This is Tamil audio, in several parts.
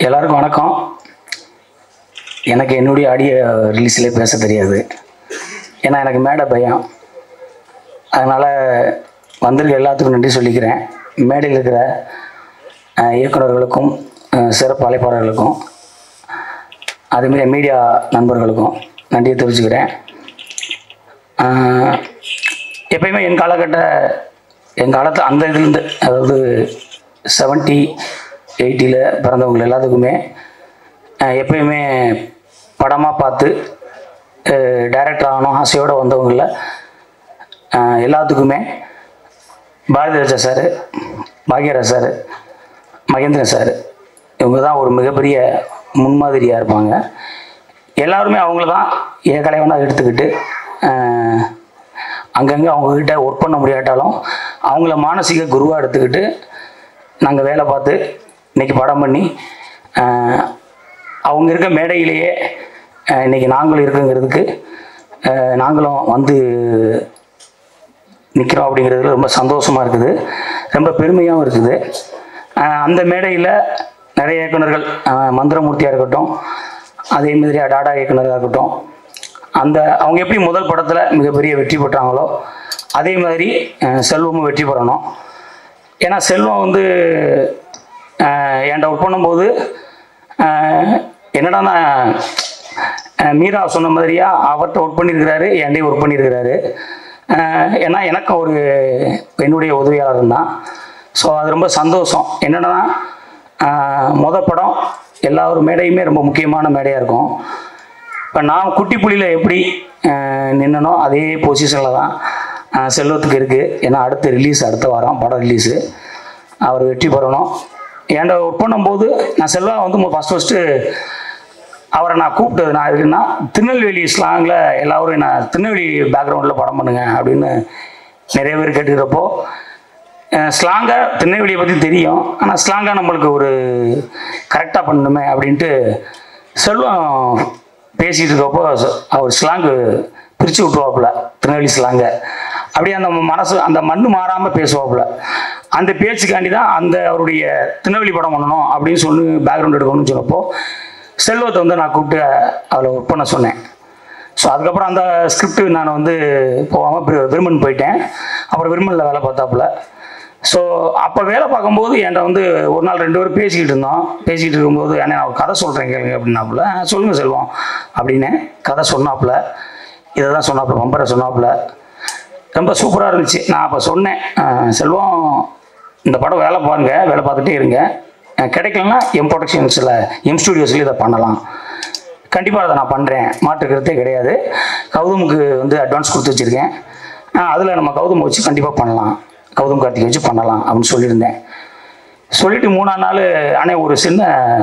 எல்லாருக்கும் வணக்கம் எனக்கு என்னுடைய ஆடியோ ரிலீஸ்லேயே பேச தெரியாது ஏன்னா எனக்கு மேடை பயம் அதனால் வந்திருக்க எல்லாத்துக்கும் நன்றி சொல்லிக்கிறேன் மேடையில் இருக்கிற அஹ், இயக்குனர்களுக்கும் அஹ், சிறப்பு அழைப்பாளர்களுக்கும் அதேமாரி மீடியா நண்பர்களுக்கும் நன்றியை தெரிவிச்சுக்கிறேன் அஹ், எப்பயுமே என் காலகட்ட என் காலத்து அந்த இதுலேருந்து அதாவது செவன்ட்டி எயிட்டியில் பிறந்தவங்க எல்லாத்துக்குமே அஹ், எப்பயுமே படமாக பார்த்து டைரக்டர் ஆகணும் ஆசையோடு வந்தவங்களில் அஹ், எல்லாத்துக்குமே Bharathi Raja sir Bhagyaraj sir Mahendran sir இவங்க தான் ஒரு மிகப்பெரிய முன்மாதிரியாக இருப்பாங்க எல்லாருமே அவங்கள தான் ஏகலைவனாக எடுத்துக்கிட்டு அஹ், அங்கங்கே அவங்கக்கிட்ட ஒர்க் பண்ண முடியாட்டாலும் அவங்கள மானசீக குருவாக எடுத்துக்கிட்டு நாங்கள் வேலை பார்த்து இன்னைக்கு படம் பண்ணி அஹ், அவங்க இருக்க மேடையிலேயே அஹ், இன்னைக்கு நாங்களும் இருக்குங்கிறதுக்கு அஹ், நாங்களும் வந்து நிற்கிறோம் அப்படிங்கிறதுல ரொம்ப சந்தோஷமாக இருக்குது ரொம்ப பெருமையாகவும் இருக்குது அஹ் அந்த மேடையில் நிறைய இயக்குனர்கள் அஹ் மந்திரமூர்த்தியாக இருக்கட்டும் அதே மாதிரி டாடா இயக்குனராக இருக்கட்டும் அந்த அவங்க எப்படி முதல் படத்தில் மிகப்பெரிய வெற்றி பெற்றாங்களோ அதே மாதிரி அஹ் செல்வமும் வெற்றி பெறணும் ஏன்னா செல்வம் வந்து அஹ் என்கிட்ட ஒர்க் பண்ணும்போது அஹ் என்னடான்னா அஹ் மீரா சொன்ன மாதிரியா அவர்கிட்ட ஒர்க் பண்ணியிருக்கிறாரு என்கிட்டயும் ஒர்க் பண்ணியிருக்கிறாரு அஹ் ஏன்னா எனக்கு ஒரு என்னுடைய உதவியாளர் தான் ஸோ அது ரொம்ப சந்தோஷம் என்னென்னா முத படம் எல்லா ஒரு மேடையுமே ரொம்ப முக்கியமான மேடையாக இருக்கும் இப்போ நான் குட்டி புலியில் எப்படி நின்னனோ அதே பொசிஷனில் தான் அஹ் செல்வத்துக்கு இருக்குது ஏன்னா அடுத்த ரிலீஸ் அடுத்த வாரம் படம் ரிலீஸு அவர் வெற்றி பெறணும் என்கிட்ட ஒர்க் பண்ணும்போது நான் செல்வா வந்து ஃபஸ்ட் ஃபஸ்ட்டு அவரை நான் கூப்பிட்டது நான் எதுக்குன்னா திருநெல்வேலி ஸ்லாங்கில் எல்லாரும் நான் திருநெல்வேலி பேக்ரவுண்டில் படம் பண்ணுங்க அப்படின்னு நிறைய பேர் கேட்டுக்கிறப்போ ஸ்லாங்காக திருநெல்வேலியை பற்றி தெரியும் ஆனால் ஸ்லாங்காக நம்மளுக்கு ஒரு கரெக்டாக பண்ணணுமே அப்படின்ட்டு செல்வம் பேசிகிட்டு இருக்கப்போ ச- அவர் ஸ்லாங்கு பிரித்து விட்டுருவாப்புல திருநெல்வேலி ஸ்லாங்கை அப்படியே அந்த மனசு அந்த மண்ணு மாறாமல் பேசுவாப்புல அந்த பேச்சுக்காண்டி தான் அந்த அவருடைய திருநெல்வேலி படம் பண்ணணும் அப்படின்னு சொல்லி பேக்ரவுண்ட் எடுக்கணும்னு சொன்னப்போ செல்வத்தை வந்து நான் கூப்பிட்டு அவளை ஒர்க் பண்ண சொன்னேன் ஸோ அதுக்கப்புறம் அந்த ஸ்கிரிப்ட் நான் வந்து போகாமல் விருமன் போயிட்டேன் அப்புறம் விருமனில் வேலை பார்த்தாப்புல ஸோ அப்போ வேலை பார்க்கும்போது என்கிட்ட வந்து ஒரு நாள் ரெண்டு பேரும் பேசிக்கிட்டு இருந்தோம் பேசிக்கிட்டு இருக்கும்போது அண்ணே நான் ஒரு கதை சொல்கிறேன் கேளுங்க அப்படின்னாப்புல "ஆ, சொல்லுங்க செல்வம் அப்படின்னு கதை சொன்னாப்புல இதை தான் சொன்னாப்புல பம்பரை சொன்னாப்புல ரொம்ப சூப்பராக இருந்துச்சு நான் அப்போ சொன்னேன் "ஆ, செல்வம் இந்த படம் வேலை பாருங்க வேலை பார்த்துட்டே இருங்க அஹ் கிடைக்கலன்னா எம் ப்ரொடக்ஷன்ஸில் எம் ஸ்டுடியோஸில் இதை பண்ணலாம் கண்டிப்பாக அதை நான் பண்ணுறேன் மாற்றுக்கிறதே கிடையாது கௌதமுக்கு வந்து அட்வான்ஸ் கொடுத்து வச்சுருக்கேன் அதில் நம்ம கௌதம் வச்சு கண்டிப்பாக பண்ணலாம் கௌதம் கார்த்திகை வச்சு பண்ணலாம் அப்படின்னு சொல்லியிருந்தேன் சொல்லிட்டு மூணாம் நாள் அண்ணே ஒரு சின்ன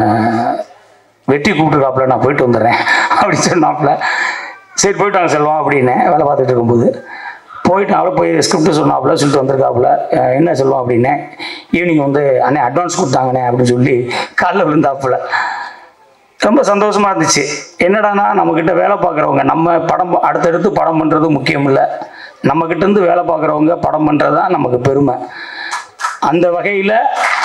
வெற்றி கூப்பிட்டுருக்காப்புல நான் போயிட்டு வந்துடுறேன் அப்படின்னு சொன்னாப்புல சரி போயிட்டு வாங்க செல்வம் அப்படின்னு வேலை பார்த்துட்டு இருக்கும்போது போயிட்டு அவளை போய் ஸ்கிரிப்ட் சொன்னாப்புல சொல்லிட்டு வந்திருக்காப்புல அஹ் என்ன சொல்லுவோம் அப்படின்னே ஈவினிங் வந்து அண்ணே அட்வான்ஸ் கொடுத்தாங்கண்ணே அப்படின்னு சொல்லி காலைல விழுந்தாப்புல ரொம்ப சந்தோஷமா இருந்துச்சு என்னடானா நம்மக்கிட்ட வேலை பார்க்குறவங்க நம்ம படம் ப- அடுத்தடுத்து படம் பண்ணுறது முக்கியம் இல்லை நம்மக்கிட்ட இருந்து வேலை பார்க்குறவங்க படம் பண்ணுறது தான் நமக்கு பெருமை அந்த வகையில்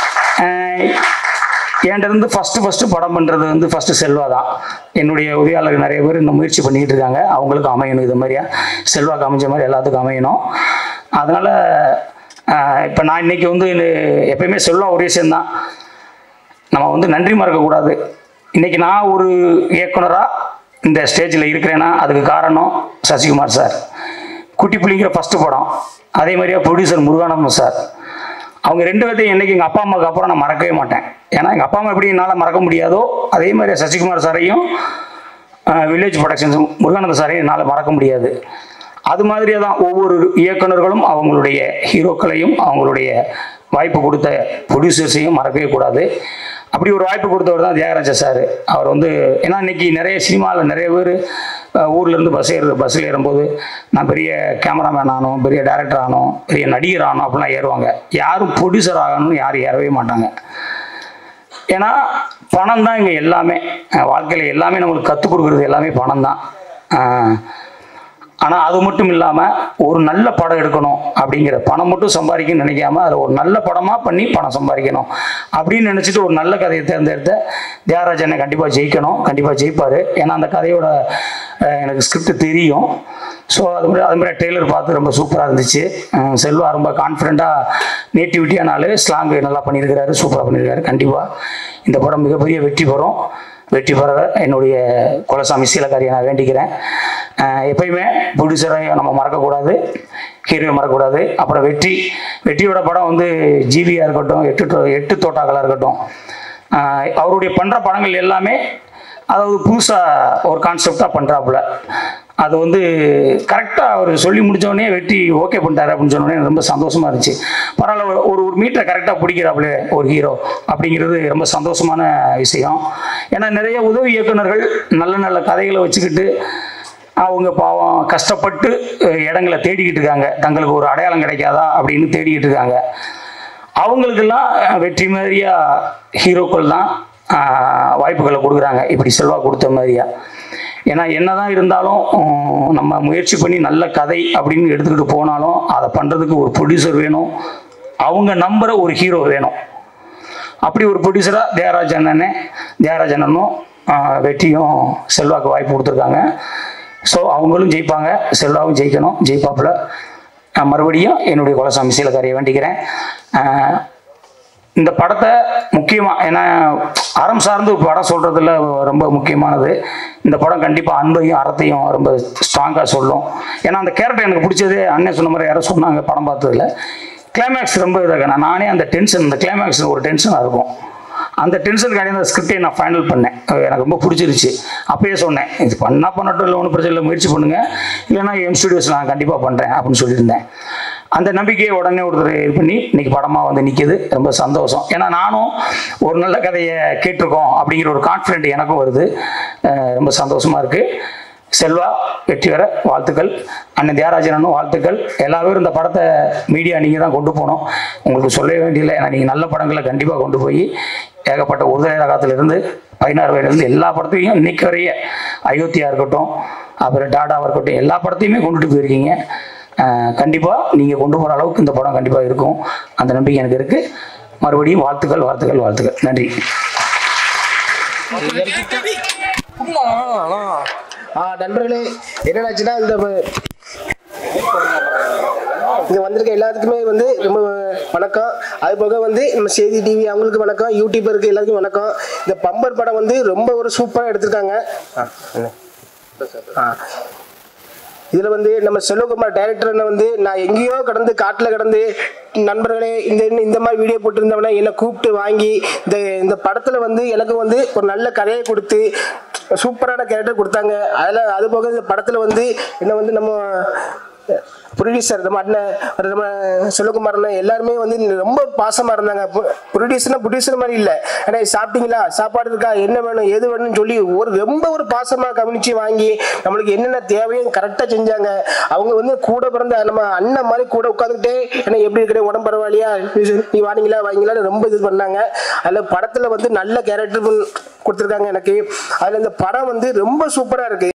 என்கிட்ட இருந்து ஃபஸ்ட்டு ஃபஸ்ட்டு படம் பண்ணுறது வந்து ஃபஸ்ட்டு செல்வா தான் என்னுடைய உதவியாளர்கள் நிறைய பேர் இந்த முயற்சி பண்ணிக்கிட்டு இருக்காங்க அவங்களுக்கும் அமையணும் இது மாதிரியா செல்வாக்கு அமைஞ்ச மாதிரி எல்லாத்துக்கும் அமையணும் அதனால் இப்போ நான் இன்னைக்கு வந்து எப்பயுமே செல்வா ஒரே சேர்ந்தான் நம்ம வந்து நன்றி மறக்கக்கூடாது இன்னைக்கு நான் ஒரு இயக்குனராக இந்த ஸ்டேஜில் இருக்கிறேன்னா அதுக்கு காரணம் சசிகுமார் சார் குட்டி புள்ளிங்கிற ஃபஸ்ட்டு படம் அதே மாதிரியே ப்ரொடியூசர் முருகானந்தம் சார் அவங்க ரெண்டு பேர்த்தையும் என்னைக்கு எங்கள் அப்பா அம்மாவுக்கு அப்புறம் நான் மறக்கவே மாட்டேன் ஏன்னா எங்கள் அப்பா அம்மா எப்படி என்னால் மறக்க முடியாதோ அதே மாதிரி சசிகுமார் சாரையும் வில்லேஜ் ப்ரொடக்ஷன்ஸ் முருகானந்த சாரையும் என்னால் மறக்க முடியாது அது மாதிரியே தான் ஒவ்வொரு இயக்குனர்களும் அவங்களுடைய ஹீரோக்களையும் அவங்களுடைய வாய்ப்பு கொடுத்த ப்ரொடியூசர்ஸையும் மறக்கவே கூடாது அப்படி ஒரு வாய்ப்பு கொடுத்தவர் தான் தியாகராஜா சார் அவர் வந்து ஏன்னா இன்னைக்கு நிறைய சினிமாவில் நிறைய பேர் ஊர்லேருந்து பஸ் ஏறு பஸ்ஸில் ஏறும்போது நான் பெரிய கேமராமேன் ஆனோம் பெரிய டைரக்டர் ஆனோம் பெரிய நடிகர் ஆனோம் அப்படிலாம் ஏறுவாங்க யாரும் ப்ரொடியூசர் ஆகணும்னு யாரும் ஏறவே மாட்டாங்க ஏன்னா பணம் தான் இங்கே எல்லாமே வாழ்க்கையில் எல்லாமே நம்மளுக்கு கற்றுக் கொடுக்குறது எல்லாமே பணம் தான் ஆனால் அது மட்டும் இல்லாமல் ஒரு நல்ல படம் எடுக்கணும் அப்படிங்கிற பணம் மட்டும் சம்பாதிக்கணும்னு நினைக்காம அதில் ஒரு நல்ல படமாக பண்ணி பணம் சம்பாதிக்கணும் அப்படின்னு நினச்சிட்டு ஒரு நல்ல கதையை தேர்ந்தெடுத்த தியாகராஜனை கண்டிப்பாக ஜெயிக்கணும் கண்டிப்பாக ஜெயிப்பார் ஏன்னா அந்த கதையோட அஹ், எனக்கு ஸ்கிரிப்ட் தெரியும் ஸோ அது மாதிரி அது மாதிரி ட்ரெய்லர் பார்த்து ரொம்ப சூப்பராக இருந்துச்சு அஹ், செல்வா ரொம்ப கான்ஃபிடண்ட்டாக நேட்டிவிட்டியானாலே ஸ்லாங் நல்லா பண்ணியிருக்கிறாரு சூப்பராக பண்ணியிருக்காரு கண்டிப்பாக இந்த படம் மிகப்பெரிய வெற்றி பெறும் வெற்றி பெற என்னுடைய குலசாமி சீலக்காரியை நான் வேண்டிக்கிறேன் அஹ் எப்பயுமே ப்ரொடியூசரை நம்ம மறக்கக்கூடாது ஹீரோவை மறக்கக்கூடாது அப்புறம் வெற்றி வெற்றியோட படம் வந்து ஜிவியாக இருக்கட்டும் எட்டு தோ- எட்டு தோட்டாக்களாக இருக்கட்டும் அஹ் அவருடைய பண்ணுற படங்கள் எல்லாமே அதாவது புதுசாக ஒரு கான்செப்டாக பண்ணுறாப்புல அது வந்து கரெக்டாக அவர் சொல்லி முடிச்ச உடனே வெற்றி ஓகே பண்ணிட்டாரு அப்படின்னு சொன்ன உடனே ரொம்ப சந்தோஷமாக இருந்துச்சு பரவாயில்ல ஒரு- ஒரு ஒரு மீட்டரை கரெக்டாக பிடிக்கிறாப்புல ஒரு ஹீரோ அப்படிங்கிறது ரொம்ப சந்தோஷமான விஷயம் ஏன்னா நிறைய உதவி இயக்குனர்கள் நல்ல நல்ல கதைகளை வச்சுக்கிட்டு அவங்க பாவம் கஷ்டப்பட்டு அஹ், இடங்களை தேடிக்கிட்டு இருக்காங்க தங்களுக்கு ஒரு அடையாளம் கிடைக்காதா அப்படின்னு தேடிக்கிட்டு இருக்காங்க அவங்களுக்கெல்லாம் அஹ், வெற்றி மாதிரியா ஹீரோக்கள் தான் அஹ், வாய்ப்புகளை கொடுக்குறாங்க இப்படி செல்வா கொடுத்த மாதிரியா ஏன்னா என்னதான் இருந்தாலும் உம், நம்ம முயற்சி பண்ணி நல்ல கதை அப்படின்னு எடுத்துக்கிட்டு போனாலும் அதை பண்ணுறதுக்கு ஒரு ப்ரொடியூசர் வேணும் அவங்க நம்புகிற ஒரு ஹீரோ வேணும் அப்படி ஒரு ப்ரொடியூசராக தியாகராஜ் அண்ணனே தியாகராஜ் அண்ணனும் ஆஹ், வெற்றியும் செல்வாக்கு வாய்ப்பு கொடுத்துருக்காங்க ஸோ அவங்களும் ஜெயிப்பாங்க செல்வாவும் ஜெயிக்கணும் ஜெயிப்பாப்புல நான் மறுபடியும் என்னுடைய குலசாமி சீலக்காரியை வேண்டிக்கிறேன் ஆஹ், இந்த படத்தை முக்கியமாக ஏன்னா அறம் சார்ந்து படம் சொல்கிறதுல ரொம்ப முக்கியமானது இந்த படம் கண்டிப்பாக அன்பையும் அறத்தையும் ரொம்ப ஸ்ட்ராங்காக சொல்லும் ஏன்னா அந்த கேரக்டர் எனக்கு பிடிச்சதே அண்ணன் சொன்ன மாதிரி யாரோ சொன்னாங்க படம் பார்த்ததுல கிளைமேக்ஸ் ரொம்ப இதாக நான் நானே அந்த டென்ஷன் இந்த கிளைமேக்ஸ் ஒரு டென்ஷனாக இருக்கும் அந்த டென்ஷனுக்காண்டி அந்த ஸ்கிரிப்டை நான் ஃபைனல் பண்ணேன் அது எனக்கு ரொம்ப பிடிச்சிருச்சு அப்பயே சொன்னேன் இது பண்ணால் பண்ணட்டும் இல்லை ஒன்றும் பிரச்சனை இல்லை முயற்சி பண்ணுங்கள் இல்லைன்னா எம் ஸ்டுடியோஸ் நான் கண்டிப்பாக பண்ணுறேன் அப்படின்னு சொல்லியிருந்தேன் அந்த நம்பிக்கையை உடனே ஒருத்தர் இது பண்ணி இன்னைக்கு படமாக வந்து நிற்கிது ரொம்ப சந்தோஷம் ஏன்னா நானும் ஒரு நல்ல கதையை கேட்டிருக்கோம் அப்படிங்கிற ஒரு கான்ஃபிடென்ட் எனக்கும் வருது அஹ் ரொம்ப சந்தோஷமாக இருக்குது செல்வா வெற்றி பெற வாழ்த்துக்கள் அண்ணன் தியாகராஜனும் வாழ்த்துக்கள் எல்லா பேரும் இந்த படத்தை மீடியா நீங்கள் தான் கொண்டு போகணும் உங்களுக்கு சொல்லவே வேண்டியதில்லை ஏன்னா நீங்கள் நல்ல படங்களை கண்டிப்பாக கொண்டு போய் ஏகப்பட்ட உதய ரகத்திலிருந்து பதினாறு வயதுலேருந்து எல்லா படத்தையும் இன்னைக்கு வரைய அயோத்தியா இருக்கட்டும் அப்புறம் டாடாவாக இருக்கட்டும் எல்லா படத்தையுமே கொண்டுட்டு போயிருக்கீங்க கண்டிப்பாக நீங்கள் கொண்டு போகிற அளவுக்கு இந்த படம் கண்டிப்பாக இருக்கும் அந்த நம்பிக்கை எனக்கு இருக்குது மறுபடியும் வாழ்த்துக்கள் வாழ்த்துக்கள் வாழ்த்துக்கள் நன்றி ஆ நண்பர்களே என்னடாச்சுன்னா இந்த இங்கே வந்திருக்க எல்லாத்துக்குமே வந்து ரொம்ப வணக்கம் அது போக வந்து நம்ம செய்தி டிவி அவங்களுக்கு வணக்கம் யூடியூபருக்கு எல்லாத்துக்கும் வணக்கம் இந்த பம்பர் படம் வந்து ரொம்ப ஒரு சூப்பராக எடுத்திருக்காங்க ஆ, என்ன? ஆ இதில் வந்து நம்ம செல்வகுமார் டைரக்டர் வந்து நான் எங்கேயோ கடந்து காட்டில் கடந்து நண்பர்களே இந்த இந்த மாதிரி வீடியோ போட்டிருந்தவனே என்னை கூப்பிட்டு வாங்கி இந்த இந்த படத்தில் வந்து எனக்கு வந்து ஒரு நல்ல கதையை கொடுத்து சூப்பரான கேரக்டர் கொடுத்தாங்க அதில் அது போக இந்த படத்தில் வந்து என்ன வந்து நம்ம ப்ரொடியூசர் நம்ம அண்ணன் ஒரு நம்ம செல்வகுமார் அண்ணன் எல்லாருமே வந்து ரொம்ப பாசமாக இருந்தாங்க ப்ரொடியூசர்னா ப்ரொடியூசர் மாதிரி இல்லை அண்ணே சாப்பிட்டீங்களா சாப்பாடு இருக்கா என்ன வேணும் எது வேணும்னு சொல்லி ஒரு ரொம்ப ஒரு பாசமாக கவனிச்சு வாங்கி நம்மளுக்கு என்னென்ன தேவையோ கரெக்டாக செஞ்சாங்க அவங்க வந்து கூட பிறந்த நம்ம அண்ணன் மாதிரி கூட உட்காந்துக்கிட்டே என்ன எப்படி இருக்கிற உடம்பு பரவாயில்லையா நீ- நீ வாங்கிங்களா வாங்கிங்களான்னு ரொம்ப இது பண்ணாங்க அதில் படத்தில் வந்து நல்ல கேரக்டர் கொடுத்துருக்காங்க எனக்கு அதில் இந்த படம் வந்து ரொம்ப சூப்பராக இருக்குது